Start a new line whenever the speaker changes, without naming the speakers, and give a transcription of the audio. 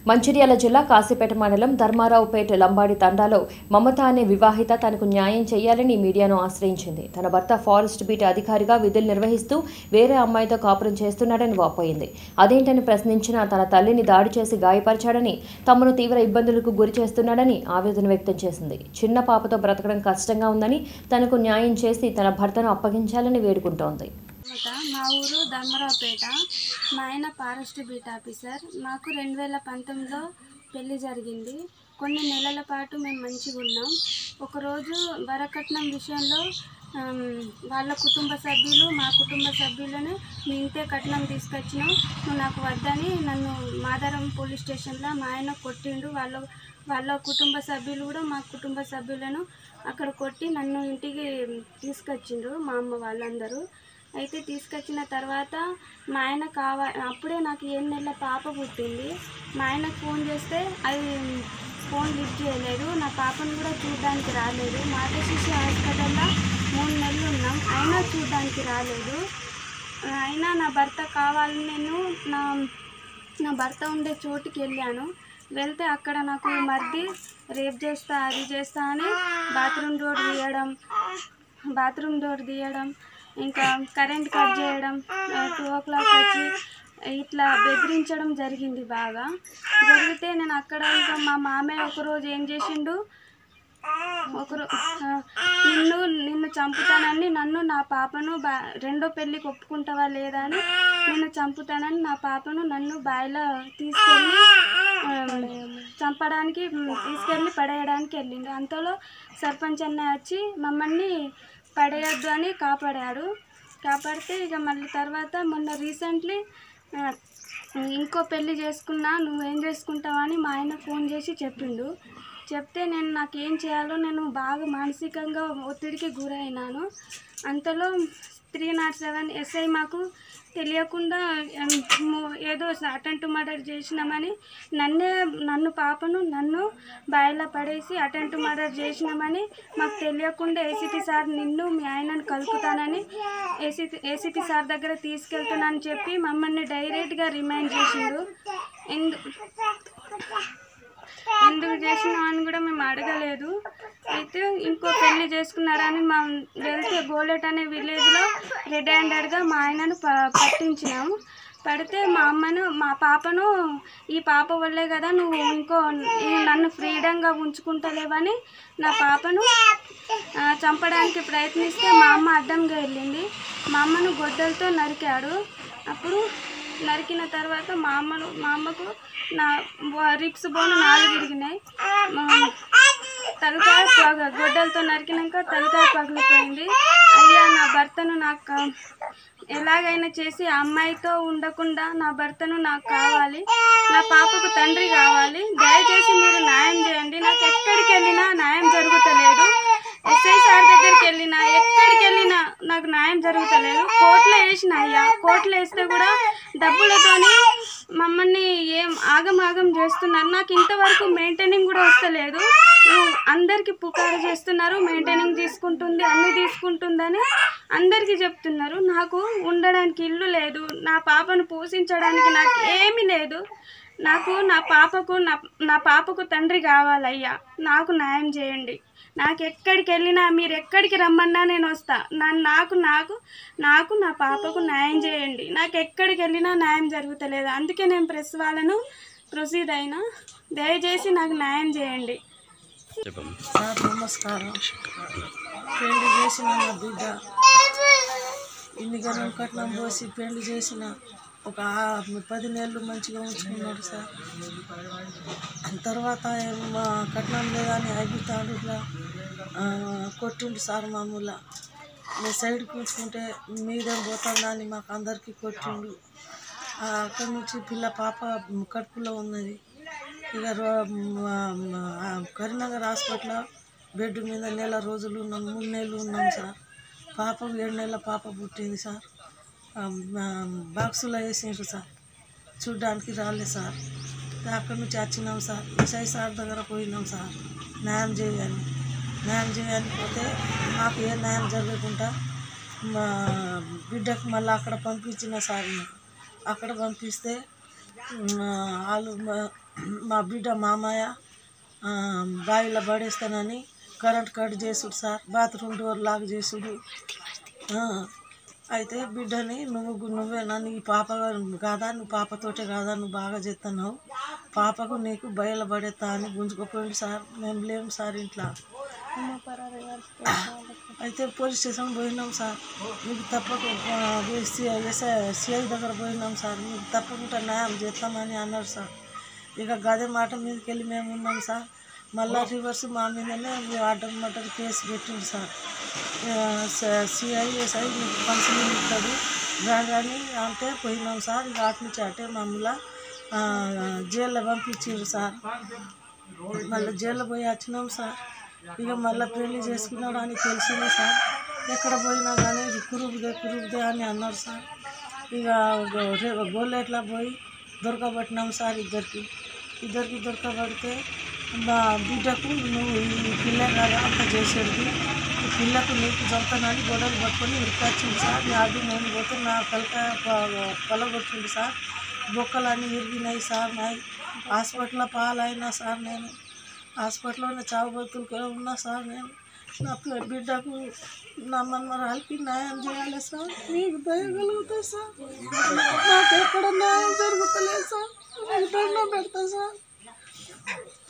మంచిర్యాల జిల్లా కాశీపేట మండలం ధర్మారావుపేట లంబాడి తండాలో మమత అనే వివాహిత తనకు న్యాయం చేయాలని మీడియాను ఆశ్రయించింది తన భర్త ఫారెస్ట్ బీట్ అధికారిగా విధులు నిర్వహిస్తూ వేరే అమ్మాయితో కాపురం చేస్తున్నాడని వాపోయింది అదేంటని ప్రశ్నించిన తన తల్లిని దాడి చేసి గాయపరిచాడని తమను తీవ్ర ఇబ్బందులకు గురి చేస్తున్నాడని ఆవేదన వ్యక్తం చేసింది చిన్న పాపతో బ్రతకడం కష్టంగా ఉందని తనకు న్యాయం చేసి తన భర్తను అప్పగించాలని వేడుకుంటోంది
మమత, మా ఊరు ధర్మరావుపేట మా ఆయన ఫారెస్ట్ బీట్ ఆఫీసర్ నాకు రెండు వేల పంతొమ్మిదిలో పెళ్లి జరిగింది కొన్ని నెలల పాటు మేము మంచిగా ఉన్నాం ఒకరోజు వరకట్నం విషయంలో ఆమ్, వాళ్ళ కుటుంబ సభ్యులు మా కుటుంబ సభ్యులను మీ ఇంతే కట్నం తీసుకొచ్చినాం నువ్వు నాకు వద్దని నన్ను మాదారం పోలీస్ స్టేషన్లో మా ఆయన కొట్టిండు వాళ్ళ వాళ్ళ కుటుంబ సభ్యులు కూడా మా కుటుంబ సభ్యులను అక్కడ కొట్టి నన్ను ఇంటికి తీసుకొచ్చిండ్రు మా అమ్మ వాళ్ళందరూ అయితే తీసుకొచ్చిన తర్వాత మా ఆయన కావా అప్పుడే నాకు ఏడు నెలల పాప పుట్టింది మా ఆయనకు ఫోన్ చేస్తే అది ఫోన్ లిఫ్ట్ చేయలేదు నా పాపను కూడా చూడడానికి రాలేదు మాత శిశు హాస్పిటల్లో మూడు నెలలు ఉన్నాం అయినా చూడడానికి రాలేదు అయినా నా భర్త కావాలని నేను నా నా భర్త ఉండే చోటుకి వెళ్ళాను వెళ్తే అక్కడ నాకు మర్ది రేప్ చేస్తా అది చేస్తా అని బాత్రూమ్ డోర్ తీయడం బాత్రూమ్ డోర్ తీయడం ఇంకా కరెంట్ కట్ చేయడం టూ ఓ క్లాక్ వచ్చి ఇట్లా బెదిరించడం జరిగింది బాగా జరిగితే నేను అక్కడ ఇంకా మా మామయ్య ఒకరోజు ఏం చేసిండు ఒకరు ఆ, నిన్ను నిన్ను చంపుతానని నన్ను నా పాపను బా రెండో పెళ్ళికి ఒప్పుకుంటావా లేదా అని నిన్ను చంపుతానని నా పాపను నన్ను బాయిలో తీసుకెళ్ళి ఆ, చంపడానికి మ్, తీసుకెళ్ళి పడేయడానికి వెళ్ళిండు అంతలో సర్పంచ్ అన్న వచ్చి మమ్మల్ని పడేయద్దు అని కాపాడాడు కాపాడితే ఇక మళ్ళీ తర్వాత మొన్న రీసెంట్లీ ఇంకో పెళ్లి చేసుకున్నా నువ్వేం చేసుకుంటావా అని మా ఆయన ఫోన్ చేసి చెప్పిండు చెప్తే నేను నాకు ఏం చేయాలో నేను బాగా మానసికంగా ఒత్తిడికి గురైనాను అంతలో త్రీ నాట్ సెవెన్ ఎస్ఐ మాకు తెలియకుండా ఉమ్, మో- ఏదో అటెంట్ మర్డర్ చేసినామని నన్నే నన్ను పాపను నన్ను బాయిలో పడేసి అటెంట్ మర్డర్ చేసినామని మాకు తెలియకుండా ఏసీపీ సార్ నిన్ను మీ ఆయనను కలుపుతానని ఏసీ ఏసీపీ సార్ దగ్గర తీసుకెళ్తానని చెప్పి మమ్మల్ని డైరెక్ట్గా రిమైండ్ చేసిండు ఎందు ఎందుకు చేసినావు అని కూడా మేము అడగలేదు అయితే ఇంకో పెళ్లి చేసుకున్నారని మా వెళ్తే గోలెట్ అనే విలేజ్లో రెడ్ హ్యాండెడ్గా మా ఆయనను ప పట్టించినాము పడితే మా అమ్మను మా పాపను ఈ పాప వల్లే కదా నువ్వు ఇంకో ఈ నన్ను ఫ్రీడంగా ఉంచుకుంటలేవని నా పాపను ఆ, చంపడానికి ప్రయత్నిస్తే మా అమ్మ అడ్డంగా వెళ్ళింది మా అమ్మను గొడ్డలతో నరికాడు అప్పుడు నరికిన తర్వాత మా అమ్మను మా అమ్మకు నా రిప్స్ బోన్ నాలుగు విరిగినాయి మా- తలకాయ పగ గొడ్డలతో నరికినాక తలకాయ పగిలిపోయింది అయ్యా నా భర్తను నాకు ఎలాగైనా చేసి ఆ అమ్మాయితో ఉండకుండా నా భర్తను నాకు కావాలి నా పాపకు తండ్రి కావాలి దయచేసి మీరు న్యాయం చేయండి నాకు ఎక్కడికి వెళ్ళినా న్యాయం జరుగుతలేదు ఎస్ఐ సార్ దగ్గరికి వెళ్ళినా ఎక్కడికి వెళ్ళినా నాకు న్యాయం జరుగుతలేదు కోర్టులో వేసిన అయ్యా కోర్టులో వేస్తే కూడా డబ్బులతోని మమ్మల్ని ఏం ఆగం ఆగం చేస్తున్నారు నాకు ఇంతవరకు మెయింటైనింగ్ కూడా వస్తలేదు ఉ- అందరికీ పుకారు చేస్తున్నారు మెయింటైనింగ్ తీసుకుంటుంది అన్ని తీసుకుంటుందని అందరికీ చెప్తున్నారు నాకు ఉండడానికి ఇల్లు లేదు నా పాపను పోషించడానికి నాకు ఏమీ లేదు నాకు నా పాపకు నా నా పాపకు తండ్రి కావాలయ్యా నాకు న్యాయం చేయండి నాకు ఎక్కడికి వెళ్ళినా మీరు ఎక్కడికి రమ్మన్నా నేను వస్తా నా నాకు నాకు నాకు నా పాపకు న్యాయం చేయండి నాకు ఎక్కడికి వెళ్ళినా న్యాయం జరుగుతలేదు అందుకే నేను ప్రెస్ వాళ్ళను ప్రొసీడ్ అయినా దయచేసి నాకు న్యాయం చేయండి
సార్ నమస్కారం పెళ్లి చేసిన నా బిడ్డ ఇన్ని గనం కట్నం పోసి పెళ్లి చేసిన ఒక ఆ- పది నెలలు మంచిగా ఉంచుకున్నాడు సార్ తర్వాత ఏమో మా కట్నం లేదని అడుగుతాడు ఇట్లా ఆ, కొట్టిండు సార్ మామూలు నేను సైడ్ కూర్చుంటే మీదేం పోతుందని మాకు అందరికీ కొట్టిండు ఆ, అక్కడి నుంచి పిల్ల పాప కడుపులో ఉన్నది ఇక రో- మా- మా- ఆ కరీంనగర్ హాస్పిటల్ బెడ్ మీద నెల రోజులు ఉన్నాం మూడు నెలలు ఉన్నాం సార్ పాప ఏడు నెలల పాప పుట్టింది సార్ ఆ, మా బాక్సులో వేసిండ్రు సార్ చూడ్డానికి రాలేదు సార్ అక్కడి నుంచి వచ్చినాం సార్ విషయ్ సార్ దగ్గర పోయినాం సార్ న్యాయం చేయాలి న్యాయం చేయాలి పోతే మాకు ఏ న్యాయం జరగకుండా మా బిడ్డకు మళ్ళీ అక్కడ పంపించిన సార్ అక్కడ పంపిస్తే మా వాళ్ళు మా- మా బిడ్డ మామయ్య ఆ, బావిలో పడేస్తానని కరెంట్ కట్ చేసుడు సార్ బాత్రూమ్ డోర్ లాక్ చేసుడు ఆ, అయితే బిడ్డని నువ్వు నువ్వే నన్ను ఈ పాప కాదా నువ్వు పాపతోటే కాదా నువ్వు బాగా చేస్తున్నావు పాపకు నీకు బయలుపడేస్తా అని గుంజుకుపోయింది సార్ మేము లేము సార్ ఇంట్లో అయితే పోలీస్ స్టేషన్ పోయినాం సార్ మీకు తప్పకుండా సిఐ దగ్గర పోయినాం సార్ మీకు తప్పకుండా న్యాయం చేస్తామని అన్నారు సార్ ఇక గదే మాట మీదకి వెళ్ళి మేము ఉన్నాం సార్ మళ్ళా రివర్స్ మా మీదనే ఆర్డర్ మటర్ కేసు పెట్టింది సార్ సిఐ ఎస్ఐ మీకు కౌన్సిలింగ్ ఇస్తాడు రాగాని అంటే పోయినాం సార్ ఇక అటు నుంచి అటే మమ్మల్ని ఆ, జైల్లో పంపించారు సార్ మళ్ళీ జైల్లో పోయి వచ్చినాం సార్ ఇక మళ్ళీ పెళ్లి చేసుకున్నాడు అని తెలిసింది సార్ ఎక్కడ పోయినా కానీ ఇది కురుపుదే కురుపుదే అని అన్నారు సార్ ఇక రేపు గోల్లెట్లా పోయి దొరకబట్టినాం సార్ ఇద్దరికి ఇద్దరికి దొరకబడితే మా బిడ్డకు నువ్వు ఈ పిల్ల కదా అంత చేసేది ఈ పిల్లకు నీకు చంపుతానని గొడవలు పట్టుకొని ఉరికొచ్చింది సార్ అది నేను పోతే నా తలకాయ ప- పొలగొట్టింది సార్ బొక్కలన్నీ విరిగినాయి సార్ నాయి హాస్పిటల్లో పాలైనా సార్ నేను హాస్పిటల్లోనే చావు బతుకులు ఉన్నా సార్ నేను నా పి- బిడ్డకు నా మన్మరాలకి న్యాయం చేయాలి సార్ మీకు దయగలుగుతాయి సార్ నాకు ఎక్కడ న్యాయం జరుగుతలేదు సార్ మీకు దండం పెడతా సార్